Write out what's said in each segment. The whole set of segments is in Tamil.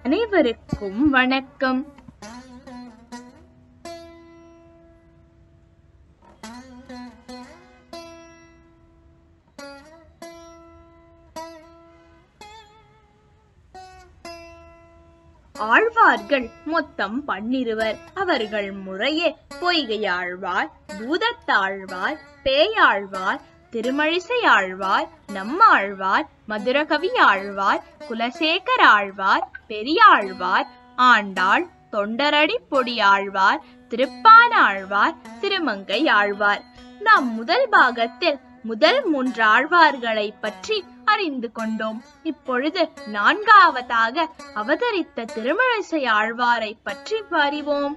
அனைவருக்கும் வணக்கம் ஆழ்வார்கள் மொத்தம் பன்னிருவர் அவர்கள் முறையே பொய்கையாழ்வார் பூதத்தாழ்வார் பேயாழ்வார் திருமழிசை ஆழ்வார் நம்மாழ்வார் மதுரகவி ஆழ்வார் குலசேகர ஆழ்வார் பெரியாழ்வார் ஆண்டாள் தொண்டரடி பொடி ஆழ்வார் திருப்பான ஆழ்வார் திருமங்கை ஆழ்வார் நாம் முதல் பாகத்தில் முதல் மூன்று ஆழ்வார்களை பற்றி அறிந்து கொண்டோம் இப்பொழுது நான்காவதாக அவதரித்த திருமழிசை ஆழ்வாரை பற்றி அறிவோம்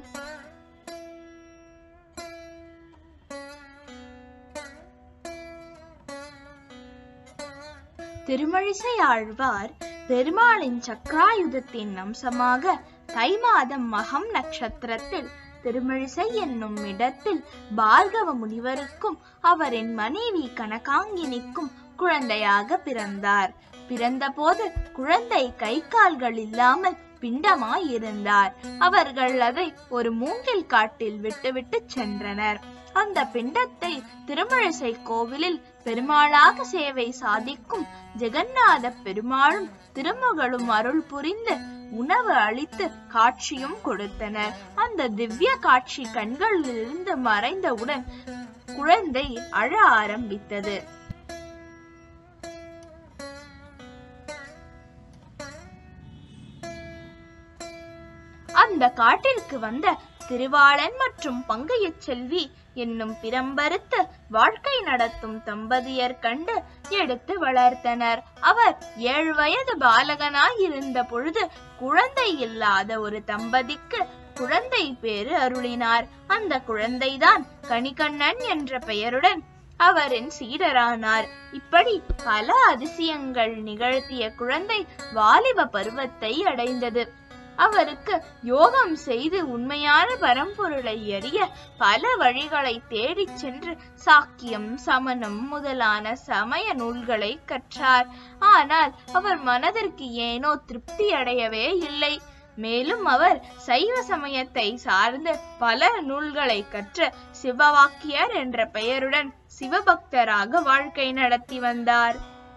திருமழிசை ஆழ்வார் பெருமாளின் சக்ராயுதத்தின் அம்சமாக தை மாதம் மகம் நட்சத்திரத்தில் திருமழிசை என்னும் இடத்தில் பார்கவ முனிவருக்கும் அவரின் மனைவி கனகாங்கினிக்கும் குழந்தையாக பிறந்தார் பிறந்தபோது குழந்தை கை கால்கள் இல்லாமல் பிண்டமாய் இருந்தார் அவர்கள் அதை ஒரு மூங்கில் காட்டில் விட்டுவிட்டு சென்றனர் அந்த பிண்டத்தை திருமழிசை கோவிலில் பெருமாளாக சேவை சாதிக்கும் ஜெகநாத பெருமாளும் திருமகளும் அருள் புரிந்து உணவு அளித்து காட்சியும் கொடுத்தனர் அந்த திவ்ய காட்சி கண்களிலிருந்து மறைந்தவுடன் குழந்தை அழ ஆரம்பித்தது அந்த காட்டிற்கு வந்த திருவாளன் மற்றும் பங்கையச் செல்வி என்னும் பிறம்பறுத்து வாழ்க்கை நடத்தும் தம்பதியர் கண்டு எடுத்து வளர்த்தனர் அவர் ஏழு வயது பாலகனாய் இருந்த பொழுது குழந்தை இல்லாத ஒரு தம்பதிக்கு குழந்தை பேரு அருளினார் அந்த குழந்தைதான் கணிகண்ணன் என்ற பெயருடன் அவரின் சீடரானார் இப்படி பல அதிசயங்கள் நிகழ்த்திய குழந்தை வாலிப பருவத்தை அடைந்தது அவருக்கு யோகம் செய்து உண்மையான பரம்பொருளை அறிய பல வழிகளை தேடிச் சென்று சாக்கியம் சமணம் முதலான சமய நூல்களை கற்றார் ஆனால் அவர் மனதிற்கு ஏனோ திருப்தி அடையவே இல்லை மேலும் அவர் சைவ சமயத்தை சார்ந்து பல நூல்களை கற்று சிவவாக்கியர் என்ற பெயருடன் சிவபக்தராக வாழ்க்கை நடத்தி வந்தார்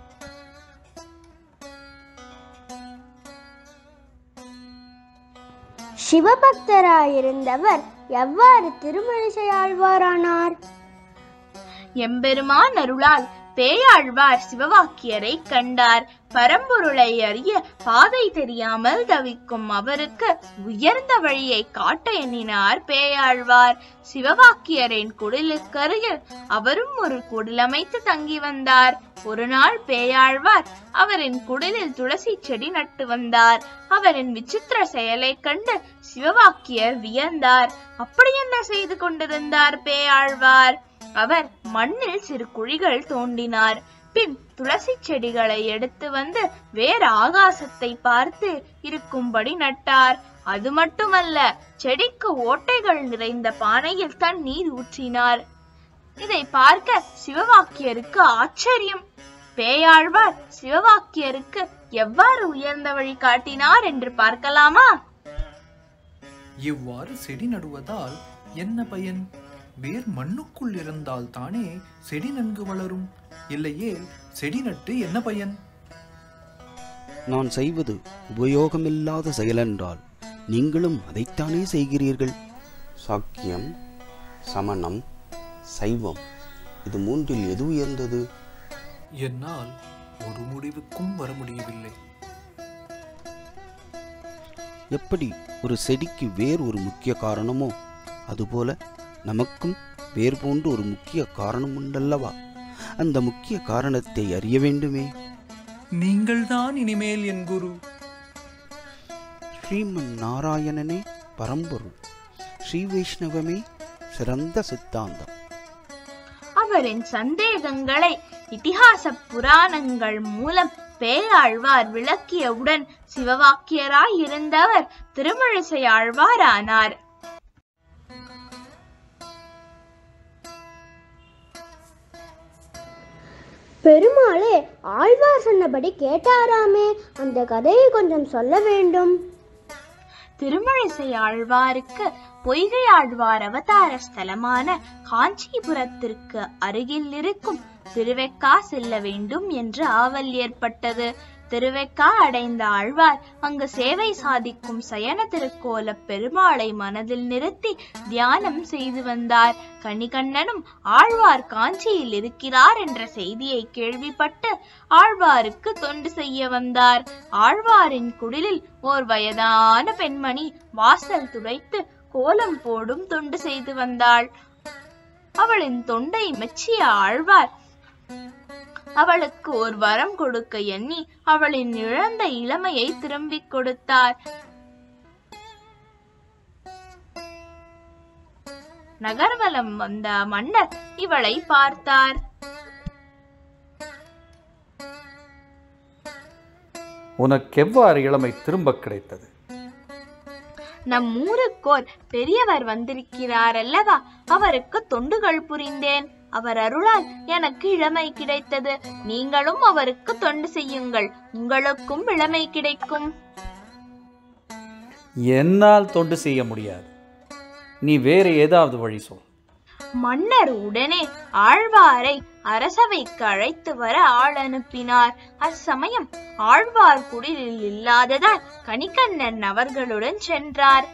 சிவபக்தராயிருந்தவர் எவ்வாறு திருமழிசை ஆழ்வாரானார் எம்பெருமான் அருளால் பேயாழ்வார் சிவவாக்கியரை கண்டார் பரம்பொருளை அறிய பாதை தெரியாமல் தவிக்கும் அவருக்கு உயர்ந்த வழியை காட்ட எண்ணினார் பேயாழ்வார் சிவவாக்கியரின் குடிலுக்கருகில் அவரும் ஒரு குடிலமைத்து தங்கி வந்தார் ஒரு நாள் பேயாழ்வார் அவரின் குடிலில் துளசி செடி நட்டு வந்தார் அவரின் விசித்திர செயலைக் கண்டு சிவவாக்கியர் வியந்தார் அப்படி என்ன செய்து கொண்டிருந்தார் பேயாழ்வார் அவர் மண்ணில் சிறு குழிகள் தோண்டினார் பின் துளசி செடிகளை எடுத்து வந்து வேறு ஆகாசத்தை பார்த்து இருக்கும்படி நட்டார் அது மட்டுமல்ல செடிக்கு ஓட்டைகள் நிறைந்த பானையில் தண்ணீர் ஊற்றினார் இதை பார்க்க சிவவாக்கியருக்கு ஆச்சரியம் பேயாழ்வார் சிவவாக்கியருக்கு எவ்வாறு உயர்ந்த வழி காட்டினார் என்று பார்க்கலாமா இவ்வாறு செடி நடுவதால் என்ன பயன் வேர் மண்ணுக்குள் இருந்தால் தானே செடி நன்கு வளரும் இல்லையே செடி நட்டு என்ன பயன் நான் செய்வது உபயோகமில்லாத செயலென்றால் நீங்களும் அதைத்தானே செய்கிறீர்கள் சாக்கியம் சமணம் சைவம் இது மூன்றில் எது உயர்ந்தது என்னால் ஒரு முடிவுக்கும் வர முடியவில்லை எப்படி ஒரு செடிக்கு வேர் ஒரு முக்கிய காரணமோ அதுபோல நமக்கும் வேர் போன்று ஒரு முக்கிய காரணம் உண்டல்லவா அந்த முக்கிய காரணத்தை அறிய வேண்டுமே நீங்கள்தான் இனிமேல் என் குரு ஸ்ரீமன் நாராயணனே பரம்பொருள் ஸ்ரீ வைஷ்ணவமே சிறந்த சித்தாந்தம் அவரின் சந்தேகங்களை இதிகாச புராணங்கள் மூலம் பேயாழ்வார் விளக்கியவுடன் சிவவாக்கியராய் இருந்தவர் திருமழிசை ஆழ்வாரானார் பெருமாளே ஆழ்வார் சொன்னபடி கேட்டாராமே அந்த கதையை கொஞ்சம் சொல்ல வேண்டும் திருமழிசை ஆழ்வாருக்கு பொய்கை ஆழ்வார் அவதார ஸ்தலமான காஞ்சிபுரத்திற்கு அருகில் இருக்கும் திருவெக்கா செல்ல வேண்டும் என்று ஆவல் ஏற்பட்டது திருவெக்கா அடைந்த ஆழ்வார் அங்கு சேவை சாதிக்கும் சயன திருக்கோல பெருமாளை மனதில் நிறுத்தி தியானம் செய்து வந்தார் கணிகண்ணனும் ஆழ்வார் காஞ்சியில் இருக்கிறார் என்ற செய்தியை கேள்விப்பட்டு ஆழ்வாருக்கு தொண்டு செய்ய வந்தார் ஆழ்வாரின் குடிலில் ஓர் வயதான பெண்மணி வாசல் துடைத்து கோலம் போடும் தொண்டு செய்து வந்தாள் அவளின் தொண்டை மெச்சிய ஆழ்வார் அவளுக்கு ஒரு வரம் கொடுக்க எண்ணி அவளின் இழந்த இளமையை திரும்பிக் கொடுத்தார் நகர்வலம் வந்த மன்னர் இவளை பார்த்தார் உனக்கெவ்வாறு இளமை திரும்ப கிடைத்தது நம் ஊருக்கோர் பெரியவர் வந்திருக்கிறார் அல்லவா அவருக்கு தொண்டுகள் புரிந்தேன் அவர் அருளால் எனக்கு இளமை கிடைத்தது நீங்களும் அவருக்கு தொண்டு செய்யுங்கள் உங்களுக்கும் இளமை கிடைக்கும் என்னால் தொண்டு செய்ய முடியாது நீ வேறு ஏதாவது வழி சொல் மன்னர் உடனே ஆழ்வாரை அரசவைக்கு அழைத்து வர ஆள் அனுப்பினார் அச்சமயம் ஆழ்வார் குடிலில் இல்லாததால் கணிகண்ணன் அவர்களுடன் சென்றார்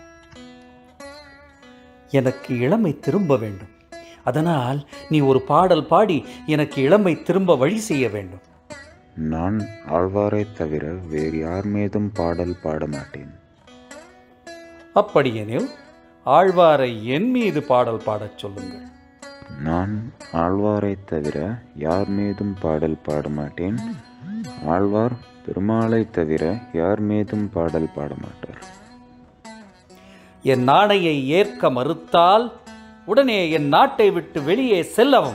எனக்கு இளமை திரும்ப வேண்டும் அதனால் நீ ஒரு பாடல் பாடி எனக்கு இளமை திரும்ப வழி செய்ய வேண்டும் நான் ஆழ்வாரைத் தவிர வேறு யார் மீதும் பாடல் பாட மாட்டேன் அப்படியெனில் ஆழ்வாரை என் மீது பாடல் பாடச் சொல்லுங்கள் நான் ஆழ்வாரைத் தவிர யார் மீதும் பாடல் பாட மாட்டேன் ஆழ்வார் பெருமாளைத் தவிர யார் மீதும் பாடல் பாட மாட்டார் என் நாணையை ஏற்க மறுத்தால் உடனே என் நாட்டை விட்டு வெளியே செல்லவும்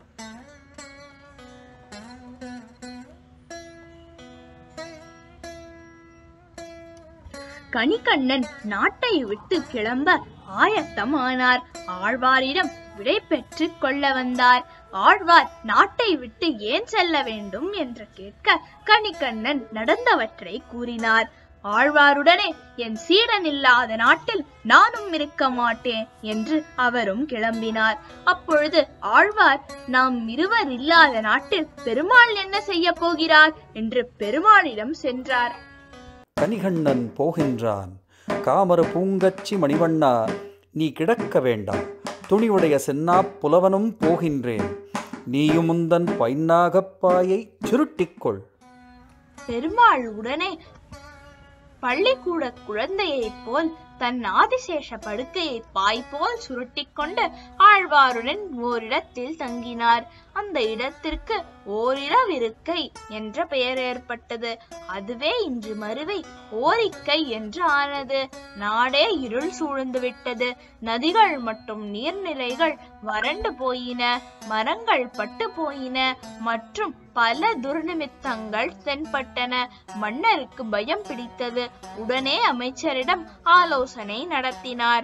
கணிகண்ணன் நாட்டை விட்டு கிளம்ப ஆயத்தமானார் ஆழ்வாரிடம் விடை பெற்றுக் கொள்ள வந்தார் ஆழ்வார் நாட்டை விட்டு ஏன் செல்ல வேண்டும் என்று கேட்க கணிகண்ணன் நடந்தவற்றை கூறினார் ஆழ்வாருடனே என் சீடன் இல்லாத நாட்டில் நானும் இருக்க மாட்டேன் என்று அவரும் கிளம்பினார் அப்பொழுது ஆழ்வார் நாம் இருவர் இல்லாத நாட்டில் பெருமாள் என்ன செய்ய போகிறார் என்று பெருமாளிடம் சென்றார் கனிகண்ணன் போகின்றான் காமர பூங்கச்சி மணிவண்ணா நீ கிடக்க வேண்டாம் துணிவுடைய சென்னா புலவனும் போகின்றேன் நீயும் முந்தன் பைன்னாகப்பாயை சுருட்டிக்கொள் பெருமாள் உடனே பள்ளிக்கூட குழந்தையைப் போல் தன் ஆதிசேஷ படுக்கையை பாய் போல் சுருட்டிக் கொண்டு ஆழ்வாருடன் ஓரிடத்தில் தங்கினார் அந்த இடத்திற்கு ஓரிரவிருக்கை என்ற பெயர் ஏற்பட்டது அதுவே இன்று மறுவை ஓரிக்கை என்று ஆனது நாடே இருள் சூழ்ந்து விட்டது நதிகள் மற்றும் நீர்நிலைகள் வறண்டு போயின மரங்கள் பட்டு போயின மற்றும் பல துர்நிமித்தங்கள் தென்பட்டன மன்னருக்கு பயம் பிடித்தது உடனே அமைச்சரிடம் ஆலோசனை நடத்தினார்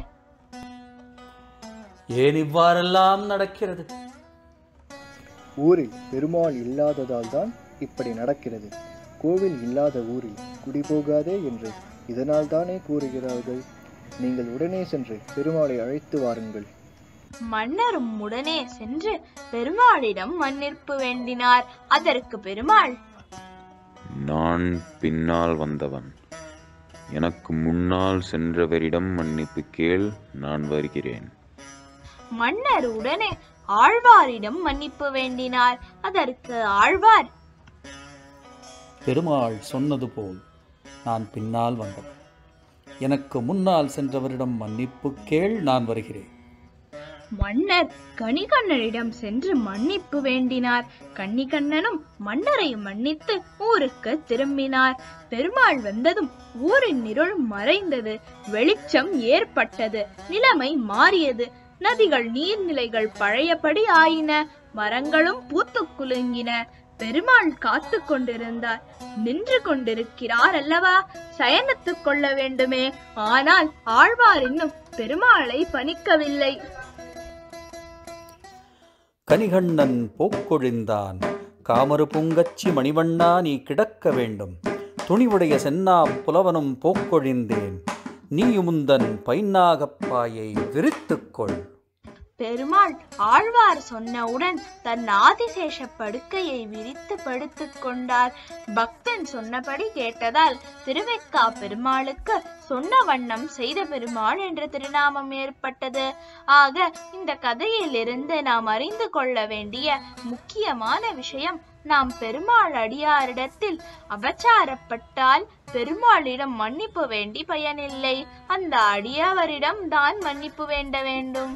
ஏன் இவ்வாறெல்லாம் நடக்கிறது ஊரில் பெருமாள் இல்லாததால் தான் இப்படி நடக்கிறது கோவில் இல்லாத ஊரில் குடிபோகாதே என்று இதனால் தானே கூறுகிறார்கள் நீங்கள் உடனே சென்று பெருமாளை அழைத்து வாருங்கள் மன்னரும் உடனே சென்று பெருமாளிடம் மன்னிப்பு வேண்டினார் அதற்கு பெருமாள் நான் பின்னால் வந்தவன் எனக்கு முன்னால் சென்றவரிடம் மன்னிப்பு கேள் நான் வருகிறேன் மன்னர் உடனே ஆழ்வாரிடம் மன்னிப்பு வேண்டினார் அதற்கு ஆழ்வார் பெருமாள் சொன்னது போல் நான் பின்னால் வந்தவன் எனக்கு முன்னால் சென்றவரிடம் மன்னிப்பு கேள் நான் வருகிறேன் மன்னர் கணிகண்ணனிடம் சென்று மன்னிப்பு வேண்டினார் கன்னிகண்ணனும் மன்னரை மன்னித்து ஊருக்கு திரும்பினார் பெருமாள் வந்ததும் ஊரின் இருள் மறைந்தது வெளிச்சம் ஏற்பட்டது நிலைமை மாறியது நதிகள் நீர்நிலைகள் பழையபடி ஆயின மரங்களும் பூத்து குலுங்கின பெருமாள் காத்து கொண்டிருந்தார் நின்று கொண்டிருக்கிறார் அல்லவா சயனித்துக் கொள்ள வேண்டுமே ஆனால் ஆழ்வார் இன்னும் பெருமாளை பணிக்கவில்லை கனிகண்ணன் போக்கொழிந்தான் காமரு பூங்கச்சி மணிவண்ணா நீ கிடக்க வேண்டும் துணிவுடைய சென்னா புலவனும் போக்கொழிந்தேன் நீயுமுந்தன் பைன்னாகப்பாயை விரித்துக்கொள் பெருமாள் ஆழ்வார் சொன்னவுடன் தன் ஆதிசேஷ படுக்கையை விரித்து படுத்துக் கொண்டார் பக்தன் சொன்னபடி கேட்டதால் திருவெக்கா பெருமாளுக்கு சொன்ன வண்ணம் செய்த பெருமாள் என்ற திருநாமம் ஏற்பட்டது ஆக இந்த கதையிலிருந்து நாம் அறிந்து கொள்ள வேண்டிய முக்கியமான விஷயம் நாம் பெருமாள் அடியாரிடத்தில் அபச்சாரப்பட்டால் பெருமாளிடம் மன்னிப்பு வேண்டி பயனில்லை அந்த அடியவரிடம் தான் மன்னிப்பு வேண்ட வேண்டும்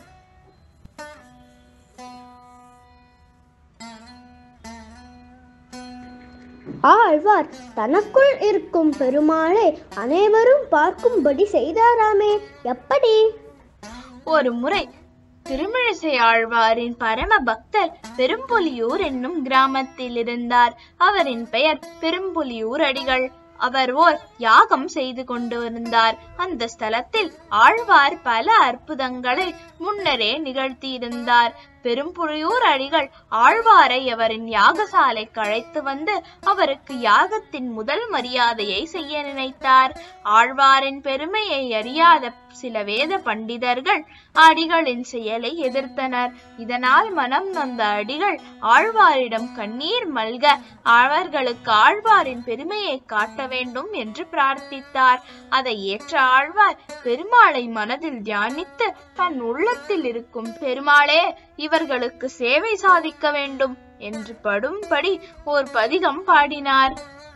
ஆழ்வார் தனக்குள் இருக்கும் பெருமாளை அனைவரும் பார்க்கும்படி செய்தாராமே எப்படி ஒரு முறை திருமிழிசை ஆழ்வாரின் பரம பக்தர் பெரும்புலியூர் என்னும் கிராமத்தில் இருந்தார் அவரின் பெயர் பெரும்புலியூர் அடிகள் அவர் ஓர் யாகம் செய்து கொண்டு இருந்தார் அந்த ஸ்தலத்தில் ஆழ்வார் பல அற்புதங்களை முன்னரே நிகழ்த்தியிருந்தார் பெரும்புலியூர் அடிகள் ஆழ்வாரை அவரின் யாகசாலைக்கு அழைத்து வந்து அவருக்கு யாகத்தின் முதல் மரியாதையை செய்ய நினைத்தார் ஆழ்வாரின் பெருமையை அறியாத சில வேத பண்டிதர்கள் அடிகளின் செயலை எதிர்த்தனர் இதனால் மனம் நொந்த அடிகள் ஆழ்வாரிடம் கண்ணீர் மல்க அவர்களுக்கு ஆழ்வாரின் பெருமையை காட்ட வேண்டும் என்று பிரார்த்தித்தார் அதை ஏற்ற ஆழ்வார் பெருமாளை மனதில் தியானித்து தன் உள்ளத்தில் இருக்கும் பெருமாளே இவர்களுக்கு சேவை சாதிக்க வேண்டும் என்று படும்படி ஓர் பதிகம் பாடினார்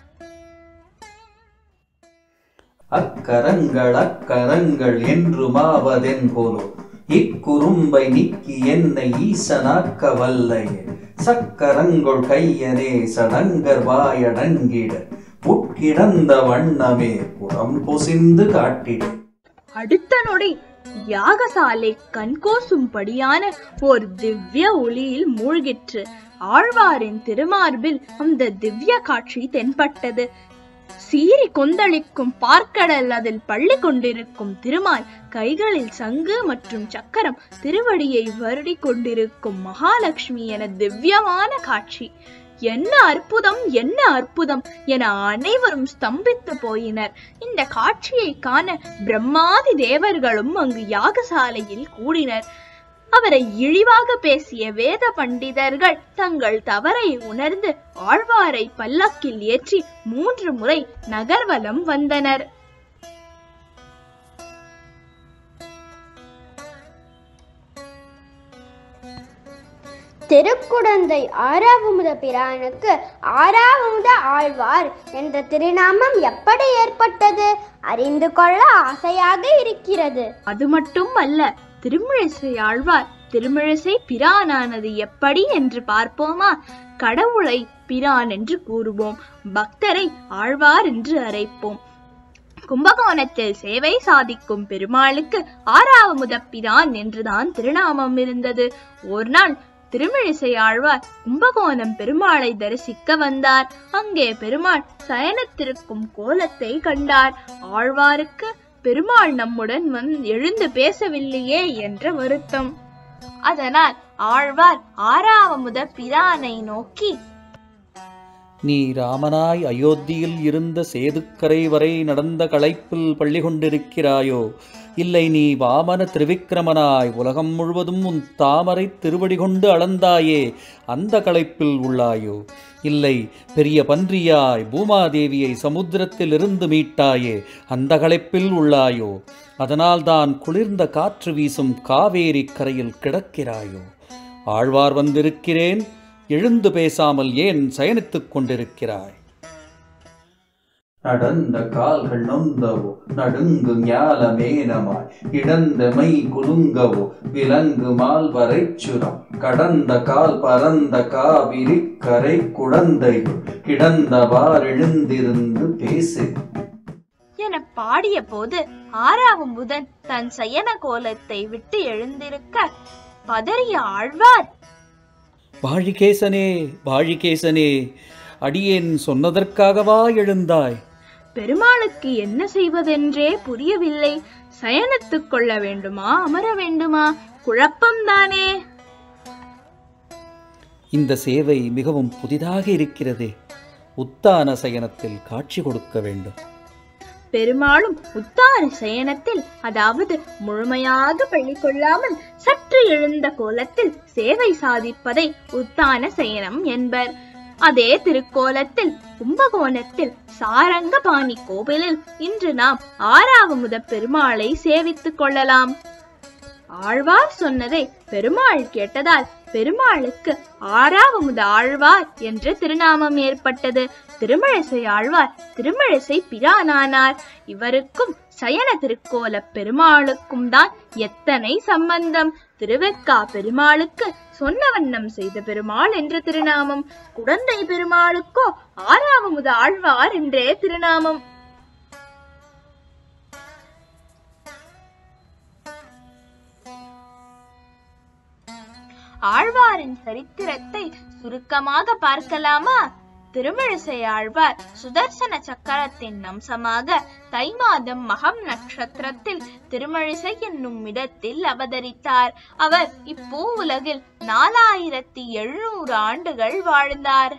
அக்கரங்கள் அக்கரங்கள் என்று மாவதென் போலோ இக்குறும்பை நீக்கி என்னை ஈசனாக்க வல்லையே சக்கரங்கள் கையனே சடங்கர் வாயடங்கிட உட்கிடந்த வண்ணமே புறம் பொசிந்து காட்டிட அடுத்த நொடி யாகசாலை கண்கோசும்படியான ஒரு திவ்ய ஒளியில் மூழ்கிற்று ஆழ்வாரின் திருமார்பில் அந்த திவ்ய காட்சி தென்பட்டது சீறி கொந்தளிக்கும் பார்க்கடல் அதில் பள்ளி கொண்டிருக்கும் திருமால் கைகளில் சங்கு மற்றும் சக்கரம் திருவடியை வருடி கொண்டிருக்கும் மகாலட்சுமி என திவ்யமான காட்சி என்ன அற்புதம் என்ன அற்புதம் என அனைவரும் ஸ்தம்பித்து போயினர் இந்த காட்சியை காண பிரம்மாதி தேவர்களும் அங்கு யாகசாலையில் கூடினர் அவரை இழிவாக பேசிய வேத பண்டிதர்கள் தங்கள் தவறை உணர்ந்து ஆழ்வாரை பல்லக்கில் ஏற்றி மூன்று முறை நகர்வலம் வந்தனர் திருக்குடந்தை ஆறாவமுத பிரானுக்கு ஆறாவமுத ஆழ்வார் என்ற திருநாமம் எப்படி ஏற்பட்டது அறிந்து கொள்ள ஆசையாக இருக்கிறது அது மட்டும் அல்ல திருமிழிசை ஆழ்வார் திருமிழிசை பிரானானது எப்படி என்று பார்ப்போமா கடவுளை பிரான் என்று கூறுவோம் பக்தரை ஆழ்வார் என்று அழைப்போம் கும்பகோணத்தில் சேவை சாதிக்கும் பெருமாளுக்கு ஆறாவமுத பிரான் என்றுதான் திருநாமம் இருந்தது ஒரு நாள் திருமிழிசை ஆழ்வார் கும்பகோணம் பெருமாளை தரிசிக்க வந்தார் அங்கே பெருமாள் சயனத்திருக்கும் கோலத்தை கண்டார் ஆழ்வாருக்கு பெருமாள் நம்முடன் வந்து எழுந்து பேசவில்லையே என்ற வருத்தம் அதனால் ஆழ்வார் ஆறாவமுத பிரானை நோக்கி நீ ராமனாய் அயோத்தியில் இருந்த சேதுக்கரை வரை நடந்த களைப்பில் பள்ளி கொண்டிருக்கிறாயோ இல்லை நீ வாமன திரிவிக்கிரமனாய் உலகம் முழுவதும் உன் தாமரை திருவடி கொண்டு அளந்தாயே அந்த களைப்பில் உள்ளாயோ இல்லை பெரிய பன்றியாய் பூமாதேவியை சமுத்திரத்தில் இருந்து மீட்டாயே அந்த களைப்பில் உள்ளாயோ அதனால்தான் குளிர்ந்த காற்று வீசும் காவேரி கரையில் கிடக்கிறாயோ ஆழ்வார் வந்திருக்கிறேன் எழுந்து பேசாமல் ஏன் சயனித்துக் கொண்டிருக்கிறாய் நடந்த கால்கள் நொந்தவோ நடுங்கு ஞாலமேனமாய் இடந்த மை குலுங்கவோ விலங்கு மால்வரை சுரம் கடந்த கால் பரந்த காவிரி கரை குழந்தைகள் கிடந்தவார் எழுந்திருந்து பேசு என பாடிய போது ஆறாவமுதன் தன் சயன கோலத்தை விட்டு எழுந்திருக்க பதறிய ஆழ்வார் வாழிகேசனே வாழிகேசனே அடியேன் சொன்னதற்காகவா எழுந்தாய் பெருமாளுக்கு என்ன செய்வதென்றே புரியவில்லை சயனித்துக் கொள்ள வேண்டுமா அமர வேண்டுமா குழப்பம்தானே இந்த சேவை மிகவும் புதிதாக இருக்கிறதே உத்தான சயனத்தில் காட்சி கொடுக்க வேண்டும் பெருமாளும் உத்தான சயனத்தில் அதாவது முழுமையாக பள்ளி கொள்ளாமல் சற்று எழுந்த கோலத்தில் சேவை சாதிப்பதை உத்தான சயனம் என்பர் அதே திருக்கோலத்தில் கும்பகோணத்தில் சாரங்கபாணி கோவிலில் இன்று நாம் ஆறாவமுத பெருமாளை சேவித்துக் கொள்ளலாம் ஆழ்வார் சொன்னதை பெருமாள் கேட்டதால் பெருமாளுக்கு ஆறாவமுத ஆழ்வார் என்ற திருநாமம் ஏற்பட்டது திருமழிசை ஆழ்வார் திருமழிசை பிரானானார் இவருக்கும் சயன திருக்கோல பெருமாளுக்கும் தான் எத்தனை சம்பந்தம் திருவெக்கா பெருமாளுக்கு சொன்ன வண்ணம் செய்த பெருமாள் என்ற திருநாமம் குடந்தை பெருமாளுக்கோ ஆறாவமுத ஆழ்வார் என்றே திருநாமம் ஆழ்வாரின் சரித்திரத்தை சுருக்கமாக பார்க்கலாமா திருமிழிசை ஆழ்வார் சுதர்சன சக்கரத்தின் அம்சமாக தை மாதம் மகம் நட்சத்திரத்தில் திருமழிசை என்னும் இடத்தில் அவதரித்தார் அவர் இப்பூ உலகில் நாலாயிரத்தி எழுநூறு ஆண்டுகள் வாழ்ந்தார்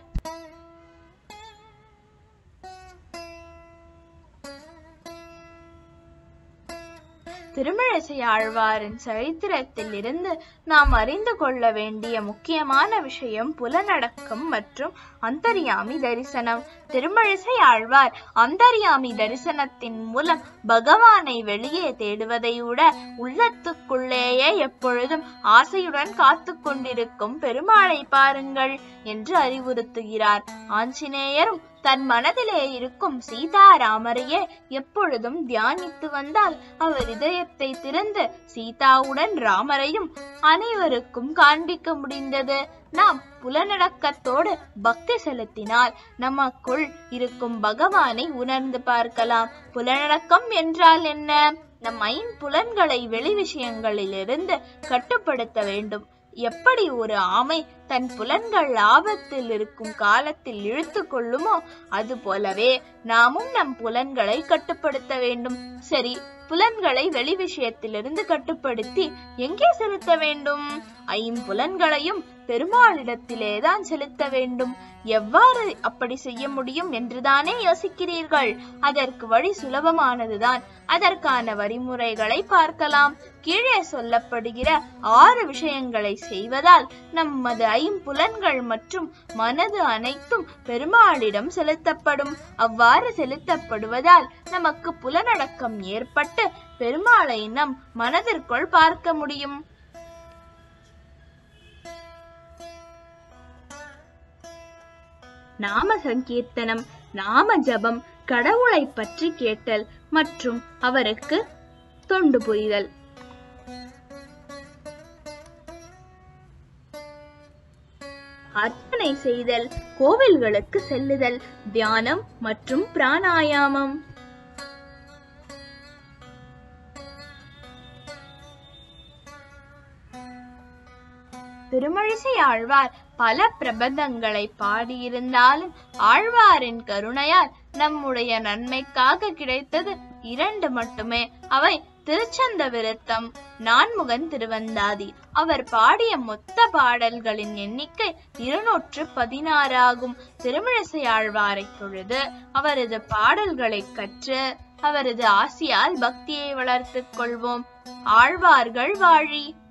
திருமிழிசை ஆழ்வாரின் சரித்திரத்தில் இருந்து நாம் அறிந்து கொள்ள வேண்டிய முக்கியமான விஷயம் புலனடக்கம் மற்றும் அந்தர்யாமி தரிசனம் திருமழிசை ஆழ்வார் அந்தர்யாமி தரிசனத்தின் மூலம் பகவானை வெளியே தேடுவதை விட உள்ளத்துக்குள்ளேயே எப்பொழுதும் ஆசையுடன் காத்து கொண்டிருக்கும் பெருமாளை பாருங்கள் என்று அறிவுறுத்துகிறார் ஆஞ்சநேயரும் தன் மனதிலே இருக்கும் சீதாராமரையே எப்பொழுதும் தியானித்து வந்தால் அவர் இதயத்தை திறந்து சீதாவுடன் ராமரையும் அனைவருக்கும் காண்பிக்க முடிந்தது நாம் புலனடக்கத்தோடு பக்தி செலுத்தினால் நமக்குள் இருக்கும் பகவானை உணர்ந்து பார்க்கலாம் புலனடக்கம் என்றால் என்ன நம் ஐம்புலன்களை வெளி விஷயங்களிலிருந்து கட்டுப்படுத்த வேண்டும் எப்படி ஒரு ஆமை தன் புலன்கள் ஆபத்தில் இருக்கும் காலத்தில் இழுத்து கொள்ளுமோ அது போலவே நாமும் நம் புலன்களை கட்டுப்படுத்த வேண்டும் சரி புலன்களை வெளி விஷயத்திலிருந்து கட்டுப்படுத்தி எங்கே செலுத்த வேண்டும் ஐம்புலன்களையும் பெருமாளிடத்திலேதான் செலுத்த வேண்டும் எவ்வாறு அப்படி செய்ய முடியும் என்றுதானே யோசிக்கிறீர்கள் அதற்கு வழி சுலபமானதுதான் அதற்கான வழிமுறைகளை பார்க்கலாம் கீழே சொல்லப்படுகிற ஆறு விஷயங்களை செய்வதால் நமது ஐம்புலன்கள் மற்றும் மனது அனைத்தும் பெருமாளிடம் செலுத்தப்படும் அவ்வாறு செலுத்தப்படுவதால் நமக்கு புலனடக்கம் ஏற்பட்டு பெருமாளை நம் மனதிற்குள் பார்க்க முடியும் நாம சங்கீர்த்தனம் நாம ஜபம் கடவுளை பற்றி கேட்டல் மற்றும் அவருக்கு தொண்டு புரிதல் அர்ச்சனை செய்தல் கோவில்களுக்கு செல்லுதல் தியானம் மற்றும் பிராணாயாமம் திருமழிசை ஆழ்வார் பல பிரபந்தங்களை பாடியிருந்தாலும் ஆழ்வாரின் கருணையால் நம்முடைய நன்மைக்காக கிடைத்தது இரண்டு மட்டுமே அவை திருச்சந்த விருத்தம் நான்முகன் திருவந்தாதி அவர் பாடிய மொத்த பாடல்களின் எண்ணிக்கை இருநூற்று பதினாறு ஆகும் திருமிழிசை ஆழ்வாரை தொழுது அவரது பாடல்களை கற்று அவரது ஆசியால் பக்தியை வளர்த்துக் கொள்வோம் ஆழ்வார்கள் வாழி